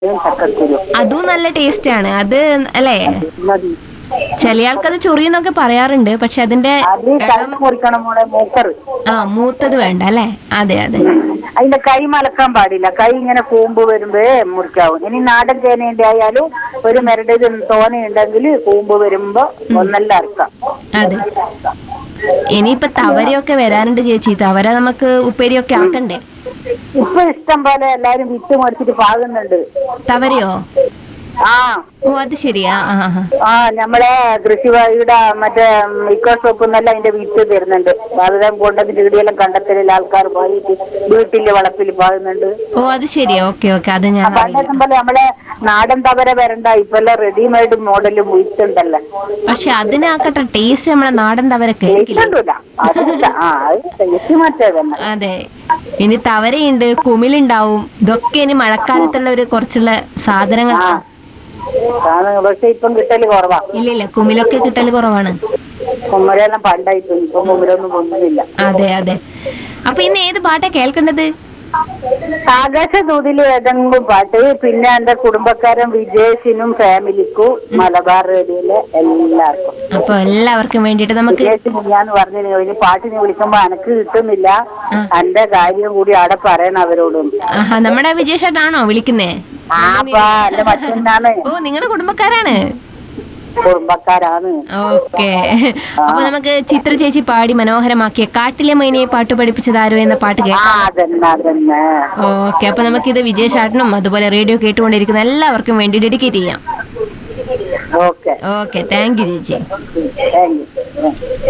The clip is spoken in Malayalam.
ചക്കക്കുരു അതും നല്ല ടേസ്റ്റ് ആണ് അത് അല്ലേ മതി ചില ആൾക്കത് ചൊറിയെന്നൊക്കെ പറയാറുണ്ട് പക്ഷെ അതിന്റെ അത് കൈ മുറിക്കണം മോളെ മൂക്കറ് ആ മൂത്തത് വേണ്ട അല്ലേ അതെ അതെ അതിന്റെ കൈ മലക്കാൻ പാടില്ല കൈ ഇങ്ങനെ കൂമ്പ് വരുമ്പേ മുറിക്കാവും ഇനി നാടൻ ചേനയുടെ ആയാലും ഒരു മരട് തോനയുണ്ടെങ്കിൽ കൂമ്പ് വരുമ്പോ ഒന്നല്ല അറക്കാം അതെ ഇനിയിപ്പൊ തവരയൊക്കെ വരാറുണ്ട് ചേച്ചി തവര നമുക്ക് ഉപ്പേരിയൊക്കെ ആക്കണ്ടേ ഇപ്പൊ ഇഷ്ടം പോലെ എല്ലാരും വിത്ത് മറിച്ചിട്ട് പാകുന്നുണ്ട് തവരയോ ആ ഓ അത് ശരിയാ ആ ആ, ആ. ആ നമ്മളെ കൃഷിവഴിയുടെ മറ്റേ ഇക്കോ ഷോപ്പിൽ നിന്നെല്ലാം അതിന്റെ വിത്ത് തരുന്നുണ്ട് അതും കൊണ്ടതിന്റെ ഇടിയെല്ലാം കണ്ടെത്തലിൽ ആൾക്കാർ പോയിട്ട് വീട്ടില് വളപ്പിൽ പാകുന്നുണ്ട് ഓ അത് ശരിയാ ഓക്കെ ഓക്കെ അത് ഞാൻ അറിയില്ല പണ്ടത്തെ പോലെ നമ്മളെ നാടൻ തവര വരണ്ട ഇപ്പൊ എല്ലാം റെഡിമെയ്ഡ് മോഡല് വിത്തുണ്ടല്ലോ പക്ഷെ അതിനാക്കട്ടെ ടേസ്റ്റ് നമ്മളെ നാടൻ തവരൊക്കെ ആയിരിക്കില്ലേ ടേസ്റ്റ് അതില്ല ആ അത് ടേസ്റ്റ് മറ്റേ തന്നെ അതെ ഇനി തവരയുണ്ട് കുമിലുണ്ടാവും ഇതൊക്കെ ഇനി മഴക്കാലത്തുള്ള ഒരു കുറച്ചുള്ള സാധനങ്ങൾ ആ ആണ് പക്ഷെ ഇപ്പം കിട്ടല് കുറവാ ഇല്ല ഇല്ല കുമിലൊക്കെ കിട്ടൽ കുറവാണ് കുമ്മരെല്ലാം പണ്ടായിപ്പോയി ഇപ്പൊ കുമ്മരൊന്നും പൊങ്ങുന്നില്ല അതെ അതെ അപ്പൊ ഇന്ന് ഏത് പാട്ടാ കേൾക്കേണ്ടത് ആകാശ ദൂതില് ഏതെങ്കിലും പാട്ട് പിന്നെ എന്റെ കുടുംബക്കാരൻ വിജേഷിനും ഫാമിലിക്കും മലബാർ റേഡിയോയിലെ എല്ലാവർക്കും അപ്പൊ എല്ലാവർക്കും വേണ്ടിയിട്ട് നമുക്ക് വിജേഷിന് ഞാൻ പറഞ്ഞു ഇനി പാട്ടിനെ വിളിക്കുമ്പോ എനക്ക് കിട്ടുന്നില്ല എന്റെ കാര്യം കൂടി അവിടെ പറയണം അവരോടും ആഹാ നമ്മുടെ വിജേഷായിട്ടാണോ വിളിക്കുന്നേ ആപ്പാ എന്റെ മറ്റന്നാണ് ഓ നിങ്ങളുടെ കുടുംബക്കാരാണ് കുടുംബക്കാരാണ് ഓക്കെ അപ്പൊ നമുക്ക് ചിത്ര ചേച്ചി പാടി മനോഹരമാക്കിയ കാട്ടിലെ മൈനയെ പാട്ട് പഠിപ്പിച്ചതാരോ എന്ന പാട്ട് ആ കേട്ടോ അതന്നെ അതന്നെ ഓക്കെ അപ്പൊ നമുക്കിത് വിജയശാട്ടനും അതുപോലെ റേഡിയോ കേട്ടുകൊണ്ടിരിക്കുന്ന എല്ലാവർക്കും വേണ്ടി ഡെഡിക്കേറ്റ് ചെയ്യാം ഓക്കെ ഓക്കെ താങ്ക് യു ചേച്ചി താങ്ക് യു